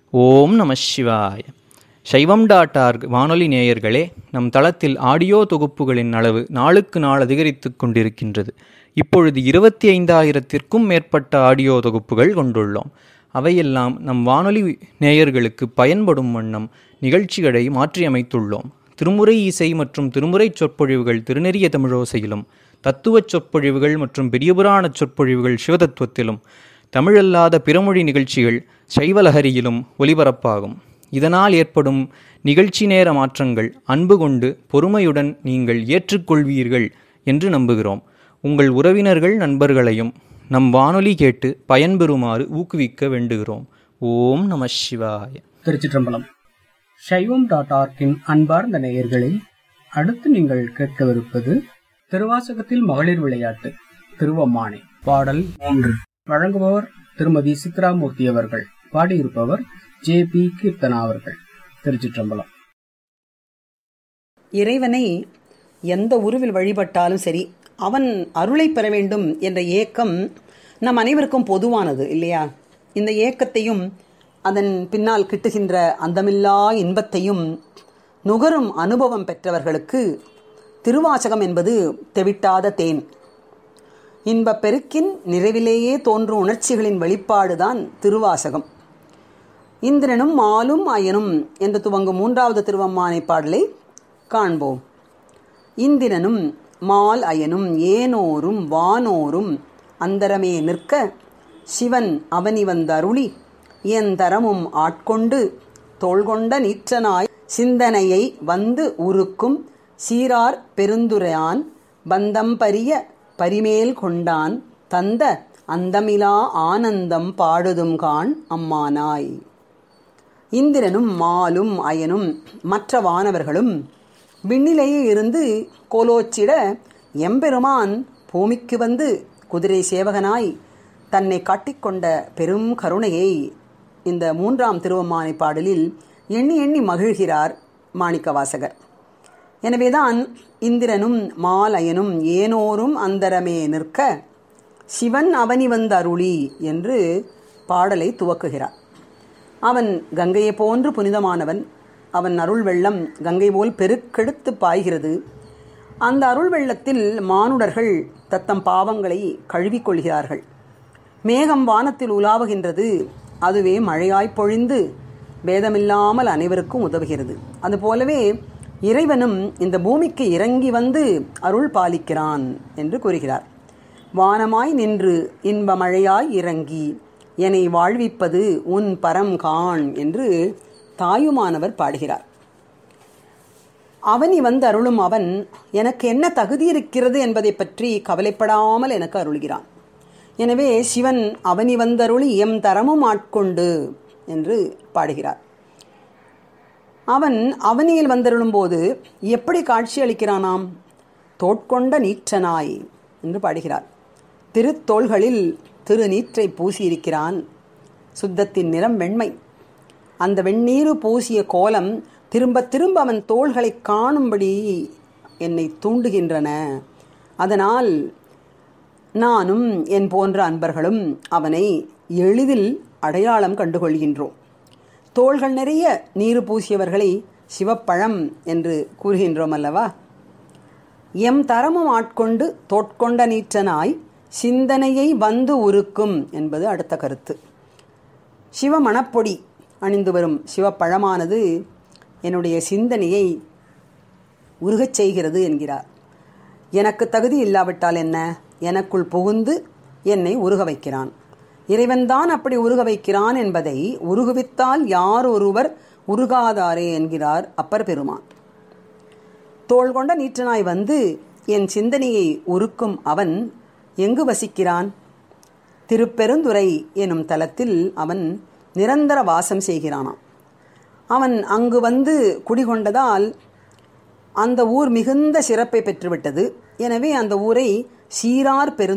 ஓம் நம சிவாய சைவம் டாட் ஆர்க் வானொலி நேயர்களே நம் தளத்தில் ஆடியோ தொகுப்புகளின் அளவு நாளுக்கு நாள் அதிகரித்து கொண்டிருக்கின்றது இப்பொழுது இருபத்தி ஐந்தாயிரத்திற்கும் மேற்பட்ட ஆடியோ தொகுப்புகள் கொண்டுள்ளோம் அவையெல்லாம் நம் வானொலி நேயர்களுக்கு பயன்படும் வண்ணம் நிகழ்ச்சிகளை மாற்றியமைத்துள்ளோம் திருமுறை இசை மற்றும் திருமுறை சொற்பொழிவுகள் திருநெறிய தமிழோசையிலும் தத்துவச் சொற்பொழிவுகள் மற்றும் பெரியபுராணச் சொற்பொழிவுகள் சிவதத்துவத்திலும் தமிழல்லாத பிறமொழி நிகழ்ச்சிகள் சைவலஹரியிலும் ஒலிபரப்பாகும் இதனால் ஏற்படும் நிகழ்ச்சி நேர மாற்றங்கள் அன்பு கொண்டு பொறுமையுடன் நீங்கள் ஏற்றுக்கொள்வீர்கள் என்று நம்புகிறோம் உங்கள் உறவினர்கள் நண்பர்களையும் நம் வானொலி கேட்டு பயன்பெறுமாறு ஊக்குவிக்க வேண்டுகிறோம் ஓம் நம சிவாய திருச்சிற்றம்பலம் சைவம் டாட் ஆர்க்கின் அன்பார்ந்த நேயர்களே அடுத்து நீங்கள் கேட்கவிருப்பது திருவாசகத்தில் மகளிர் விளையாட்டு திருவம்மானை பாடல் மூன்று வழங்குபவர் திருமதி சித்ராமூர்த்தி அவர்கள் பாடியிருப்பவர் ஜே பி கீர்த்தனா அவர்கள் திருச்சிற்றம்பலம் இறைவனை எந்த உருவில் வழிபட்டாலும் சரி அவன் அருளை பெற வேண்டும் என்ற ஏக்கம் நம் அனைவருக்கும் பொதுவானது இல்லையா இந்த ஏக்கத்தையும் அதன் பின்னால் கிட்டுகின்ற அந்தமில்லா இன்பத்தையும் நுகரும் அனுபவம் பெற்றவர்களுக்கு திருவாசகம் என்பது தெவிட்டாத தேன் இன்பப் பெருக்கின் நிறைவிலேயே தோன்றும் உணர்ச்சிகளின் வெளிப்பாடுதான் திருவாசகம் இந்திரனும் மாலும் அயனும் என்று துவங்கும் மூன்றாவது திருவம்மானை பாடலை காண்போம் இந்திரனும் மால் அயனும் ஏனோரும் வானோரும் அந்தரமே நிற்க சிவன் அவனி வந்தருளி இயந்தரமும் ஆட்கொண்டு தோள்கொண்ட நீற்றனாய் சிந்தனையை வந்து உருக்கும் சீரார் பெருந்துரையான் பந்தம் பரிய பரிமேல் கொண்டான் தந்த அந்தமிலா ஆனந்தம் பாடுதும் கான் அம்மானாய் இந்திரனும் மாலும் அயனும் மற்ற வானவர்களும் விண்ணிலேயே இருந்து கோலோச்சிட எம்பெருமான் பூமிக்கு வந்து குதிரை சேவகனாய் தன்னை காட்டிக்கொண்ட பெரும் கருணையை இந்த மூன்றாம் திருவம்மானை பாடலில் எண்ணி எண்ணி மகிழ்கிறார் மாணிக்கவாசகர் எனவேதான் இந்திரனும் மாலயனும் ஏனோரும் அந்தரமே நிற்க சிவன் அவனி வந்த அருளி என்று பாடலை துவக்குகிறார் அவன் கங்கையை போன்று புனிதமானவன் அவன் அருள் வெள்ளம் கங்கை போல் பெருக்கெடுத்து பாய்கிறது அந்த அருள் வெள்ளத்தில் மானுடர்கள் தத்தம் பாவங்களை கழுவிக்கொள்கிறார்கள் மேகம் வானத்தில் உலாவுகின்றது அதுவே மழையாய் பொழிந்து வேதமில்லாமல் அனைவருக்கும் உதவுகிறது அதுபோலவே இறைவனும் இந்த பூமிக்கு இறங்கி வந்து அருள் பாலிக்கிறான் என்று கூறுகிறார் வானமாய் நின்று இன்ப மழையாய் இறங்கி என்னை வாழ்விப்பது உன் பரம் கான் என்று தாயுமானவர் பாடுகிறார் அவனி வந்து அருளும் அவன் எனக்கு என்ன தகுதி இருக்கிறது என்பதை பற்றி கவலைப்படாமல் எனக்கு அருள்கிறான் எனவே சிவன் அவனி வந்தருளி எம் தரமும் ஆட்கொண்டு என்று பாடுகிறார் அவன் அவனியில் வந்தருளும் போது எப்படி காட்சி அளிக்கிறானாம் தோட்கொண்ட நீற்றனாய் என்று பாடுகிறார் திருத்தோள்களில் திருநீற்றை பூசியிருக்கிறான் சுத்தத்தின் நிறம் வெண்மை அந்த வெந்நீரு பூசிய கோலம் திரும்ப திரும்ப அவன் தோள்களை காணும்படி என்னை தூண்டுகின்றன அதனால் நானும் என் போன்ற அன்பர்களும் அவனை எளிதில் அடையாளம் கண்டுகொள்கின்றோம் தோள்கள் நிறைய நீரு பூசியவர்களை சிவப்பழம் என்று கூறுகின்றோம் அல்லவா எம் தரமும் ஆட்கொண்டு தோட்கொண்ட நீற்றனாய் சிந்தனையை வந்து உருக்கும் என்பது அடுத்த கருத்து சிவமணப்பொடி அணிந்து வரும் சிவப்பழமானது என்னுடைய சிந்தனையை உருகச் செய்கிறது என்கிறார் எனக்கு தகுதி இல்லாவிட்டால் என்ன எனக்குள் புகுந்து என்னை உருக வைக்கிறான் இறைவன்தான் அப்படி உருக வைக்கிறான் என்பதை உருகுவித்தால் யார் ஒருவர் உருகாதாரே என்கிறார் அப்பர் பெருமான் தோள் கொண்ட நீற்றனாய் வந்து என் சிந்தனையை உருக்கும் அவன் எங்கு வசிக்கிறான் திருப்பெருந்துறை எனும் தலத்தில் அவன் நிரந்தர வாசம் செய்கிறானாம் அவன் அங்கு வந்து குடிகொண்டதால் அந்த ஊர் மிகுந்த சிறப்பை பெற்றுவிட்டது எனவே அந்த ஊரை சீரார் பெரு